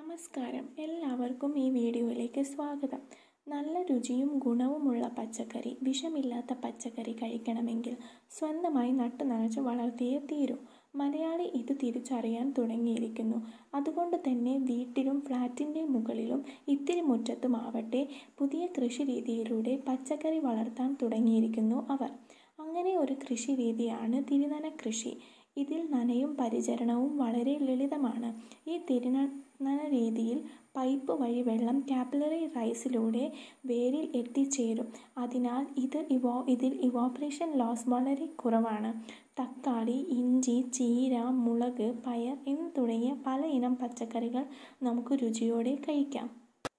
നമസ്കാരം എല്ലാവർക്കും ഈ വീഡിയോയിലേക്ക് സ്വാഗതം നല്ല രുചിയും ഗുണവുമുള്ള പച്ചക്കറി വിഷമില്ലാത്ത പച്ചക്കറി കഴിക്കണമെങ്കിൽ സ്വന്തമായി നട്ടു നനച്ച് വളർത്തിയേ തീരൂ മലയാളി ഇത് തിരിച്ചറിയാൻ തുടങ്ങിയിരിക്കുന്നു അതുകൊണ്ട് തന്നെ വീട്ടിലും ഫ്ലാറ്റിൻ്റെ മുകളിലും ഇത്തിരി മുറ്റത്തുമാവട്ടെ പുതിയ കൃഷി രീതിയിലൂടെ പച്ചക്കറി വളർത്താൻ തുടങ്ങിയിരിക്കുന്നു അവർ അങ്ങനെ ഒരു കൃഷി രീതിയാണ് തിരുനന കൃഷി ഇതിൽ നനയും പരിചരണവും വളരെ ലളിതമാണ് ഈ തിരുനന രീതിയിൽ പൈപ്പ് വഴി വെള്ളം കാപ്പിലറി റൈസിലൂടെ വേരിൽ എത്തിച്ചേരും അതിനാൽ ഇത് ഇവോ ഇതിൽ ഇവോപ്പറേഷൻ ലോസ് വളരെ കുറവാണ് തക്കാളി ഇഞ്ചി ചീര മുളക് പയർ എന്ന് തുടങ്ങിയ പല ഇനം പച്ചക്കറികൾ നമുക്ക് രുചിയോടെ കഴിക്കാം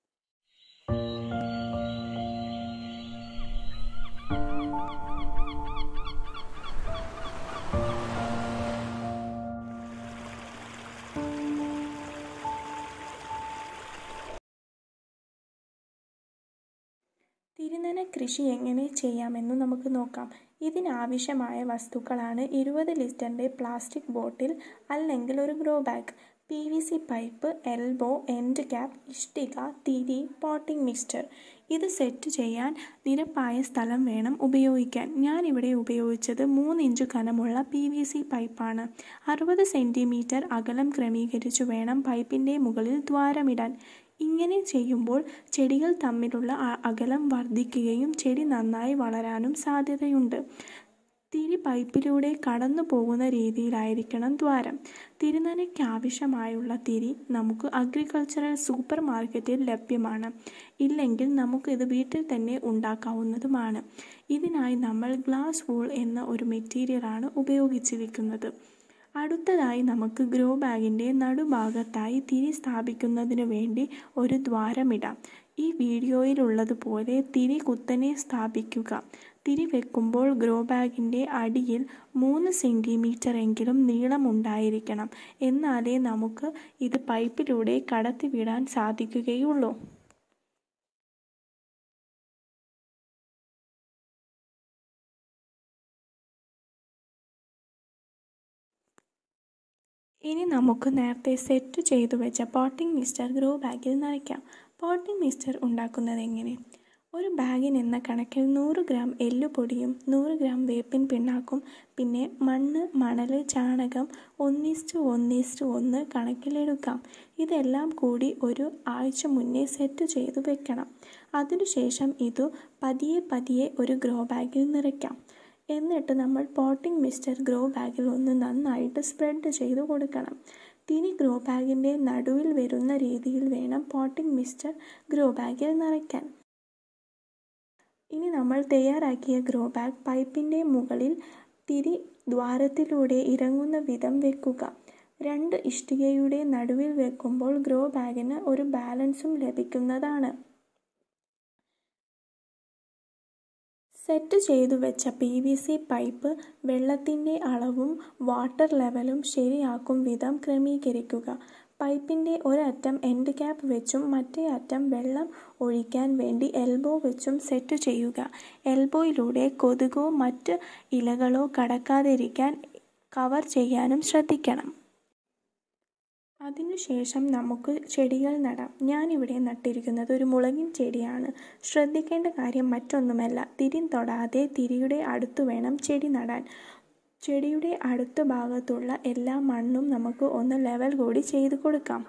തിരുനന കൃഷി എങ്ങനെ ചെയ്യാമെന്ന് നമുക്ക് നോക്കാം ഇതിനാവശ്യമായ വസ്തുക്കളാണ് ഇരുപത് ലിറ്ററിൻ്റെ പ്ലാസ്റ്റിക് ബോട്ടിൽ അല്ലെങ്കിൽ ഒരു grow bag P V C pipe elbow end cap ഇഷ്ടിക തിരി പോട്ടിംഗ് മിക്സ്ചർ ഇത് സെറ്റ് ചെയ്യാൻ നിരപ്പായ സ്ഥലം വേണം ഉപയോഗിക്കാൻ ഞാനിവിടെ ഉപയോഗിച്ചത് മൂന്ന് ഇഞ്ച് കനമുള്ള പി വി സി പൈപ്പാണ് അറുപത് സെൻറ്റിമീറ്റർ അകലം ക്രമീകരിച്ചു വേണം പൈപ്പിൻ്റെ മുകളിൽ ദ്വാരമിടാൻ ഇങ്ങനെ ചെയ്യുമ്പോൾ ചെടികൾ തമ്മിലുള്ള അകലം വർദ്ധിക്കുകയും ചെടി നന്നായി വളരാനും സാധ്യതയുണ്ട് തിരി പൈപ്പിലൂടെ കടന്നു പോകുന്ന രീതിയിലായിരിക്കണം ദ്വാരം തിരുനനയ്ക്ക് ആവശ്യമായുള്ള തിരി നമുക്ക് അഗ്രികൾച്ചറൽ സൂപ്പർ മാർക്കറ്റിൽ ലഭ്യമാണ് ഇല്ലെങ്കിൽ നമുക്ക് ഇത് വീട്ടിൽ തന്നെ ഉണ്ടാക്കാവുന്നതുമാണ് ഇതിനായി നമ്മൾ ഗ്ലാസ് വൂൾ എന്ന ഒരു മെറ്റീരിയലാണ് ഉപയോഗിച്ചിരിക്കുന്നത് അടുത്തതായി നമുക്ക് ഗ്രോ ബാഗിൻ്റെ നടുഭാഗത്തായി തിരി സ്ഥാപിക്കുന്നതിന് വേണ്ടി ഒരു ദ്വാരമിടാം ഈ വീഡിയോയിലുള്ളതുപോലെ തിരി കുത്തനെ സ്ഥാപിക്കുക തിരി വെക്കുമ്പോൾ ഗ്രോ ബാഗിൻ്റെ അടിയിൽ മൂന്ന് സെൻറ്റിമീറ്റർ എങ്കിലും നീളമുണ്ടായിരിക്കണം എന്നാലേ നമുക്ക് ഇത് പൈപ്പിലൂടെ കടത്തിവിടാൻ സാധിക്കുകയുള്ളൂ ഇനി നമുക്ക് നേരത്തെ സെറ്റ് ചെയ്തു വെച്ച പോട്ടിംഗ് മിക്സ്ചർ ഗ്രോ ബാഗിൽ നിറയ്ക്കാം പോട്ടിംഗ് മിക്സ്ചർ ഉണ്ടാക്കുന്നത് എങ്ങനെ ഒരു ബാഗിന് എന്ന കണക്കിൽ നൂറ് ഗ്രാം എല്ലുപൊടിയും നൂറ് ഗ്രാം വേപ്പിൻ പിണ്ണാക്കും പിന്നെ മണ്ണ് മണൽ ചാണകം ഒന്നിസ്റ്റു ഒന്നിസ്റ്റു ഒന്ന് കണക്കിലെടുക്കാം ഇതെല്ലാം കൂടി ഒരു ആഴ്ച മുന്നേ സെറ്റ് ചെയ്തു വെക്കണം അതിനുശേഷം ഇതു പതിയെ പതിയെ ഒരു ഗ്രോ ബാഗിൽ നിറയ്ക്കാം എന്നിട്ട് നമ്മൾ പോട്ടിംഗ് മിക്സ്ചർ ഗ്രോ ബാഗിൽ ഒന്ന് നന്നായിട്ട് സ്പ്രെഡ് ചെയ്ത് കൊടുക്കണം തിരി ഗ്രോ ബാഗിൻ്റെ നടുവിൽ വരുന്ന രീതിയിൽ വേണം പോട്ടിംഗ് മിക്സ്ചർ ഗ്രോ ബാഗിൽ നിറയ്ക്കാൻ ഇനി നമ്മൾ തയ്യാറാക്കിയ ഗ്രോ ബാഗ് പൈപ്പിൻ്റെ മുകളിൽ തിരി ദ്വാരത്തിലൂടെ ഇറങ്ങുന്ന വിധം വെക്കുക രണ്ട് ഇഷ്ടികയുടെ നടുവിൽ വെക്കുമ്പോൾ ഗ്രോ ബാഗിന് ഒരു ബാലൻസും ലഭിക്കുന്നതാണ് സെറ്റ് ചെയ്തു വെച്ച പി വി സി പൈപ്പ് വെള്ളത്തിൻ്റെ അളവും വാട്ടർ ലെവലും ശരിയാക്കും വിധം ക്രമീകരിക്കുക പൈപ്പിൻ്റെ ഒരറ്റം എൻഡ് ക്യാപ്പ് വെച്ചും മറ്റേ അറ്റം വെള്ളം ഒഴിക്കാൻ വേണ്ടി എൽബോ വെച്ചും സെറ്റ് ചെയ്യുക എൽബോയിലൂടെ കൊതുകോ മറ്റ് ഇലകളോ കടക്കാതിരിക്കാൻ കവർ ചെയ്യാനും ശ്രദ്ധിക്കണം അതിനുശേഷം നമുക്ക് ചെടികൾ നടാം ഞാനിവിടെ നട്ടിരിക്കുന്നത് ഒരു മുളകിൻ ചെടിയാണ് ശ്രദ്ധിക്കേണ്ട കാര്യം മറ്റൊന്നുമല്ല തിരി തൊടാതെ തിരിയുടെ അടുത്തു വേണം ചെടി നടാൻ ചെടിയുടെ അടുത്ത ഭാഗത്തുള്ള എല്ലാ മണ്ണും നമുക്ക് ഒന്ന് ലെവൽ കൂടി ചെയ്ത് കൊടുക്കാം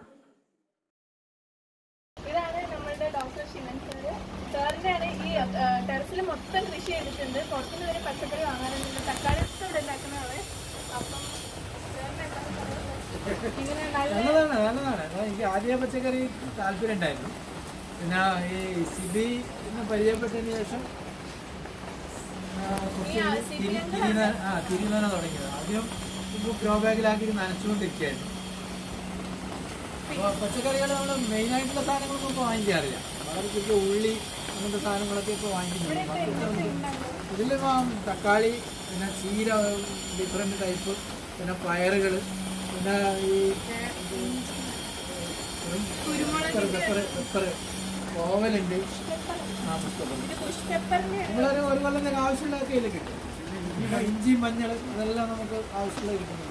ഇതാണ് നമ്മളുടെ ഡോക്ടർ ശിവൻ സാറ് സാറിൻ്റെയാണ് ഈ ടെറസിൽ മൊത്തം കൃഷി ചെയ്തിട്ടുണ്ട് പുറത്തുനിന്ന് വരെ പച്ചക്കറി വാങ്ങാറുണ്ട് തക്കാളി ഒക്കെ ഇവിടെ ഉണ്ടാക്കുന്നതാണ് അപ്പം സാറിന് എന്താണ് പറയുന്നത്? ഇങ്ങനെ നല്ല നല്ലതാണ് നല്ലതാണ് അപ്പൊ എനിക്ക് ആദ്യ പച്ചക്കറി താല്പര്യം ഉണ്ടായിരുന്നു പിന്നെ ഈ സിബി എന്ന് പരിചയപ്പെട്ടതിന് ശേഷം ആ, കുറച്ച് ഈ ആ തിരി- സിബി തിരി- തിരിന- ആ തിരിനന തുടങ്ങിയത് ആദ്യം ഇപ്പോൾ ഗ്രോ ബാഗിലാക്കി നനച്ചുകൊണ്ടിരിക്കുകയായിരുന്നു അപ്പോൾ പച്ചക്കറികൾ നമ്മൾ മെയിനായിട്ടുള്ള സാധനങ്ങളൊന്നും ഇപ്പോൾ വാങ്ങിക്കാറില്ല വളരെ ചെറിയ ഉള്ളി അങ്ങനത്തെ സാധനങ്ങളൊക്കെ ഇപ്പോൾ വാങ്ങിക്കുന്നുണ്ട് ബാക്കിയൊക്കെ ഇതിൽ തക്കാളി പിന്നെ ചീര ഡിഫറെൻറ്റ് ടൈപ്പ് പിന്നെ പയറുകൾ പിന്നെ ഈ പെപ്പർ പെപ്പർ പെപ്പർ കോവലുണ്ട് ആ പുഷ്പപ്പർ ഇത് പുഷ് പെപ്പറിന് നമ്മളൊരു ഒരു കൊല്ലത്തേക്ക് ആവശ്യമുള്ളതൊക്കെ ഇതിൽ കിട്ടും പിന്നെ ഇഞ്ചി മഞ്ഞൾ അതെല്ലാം നമുക്ക് ആവശ്യമുള്ളത് കിട്ടുന്നുണ്ട്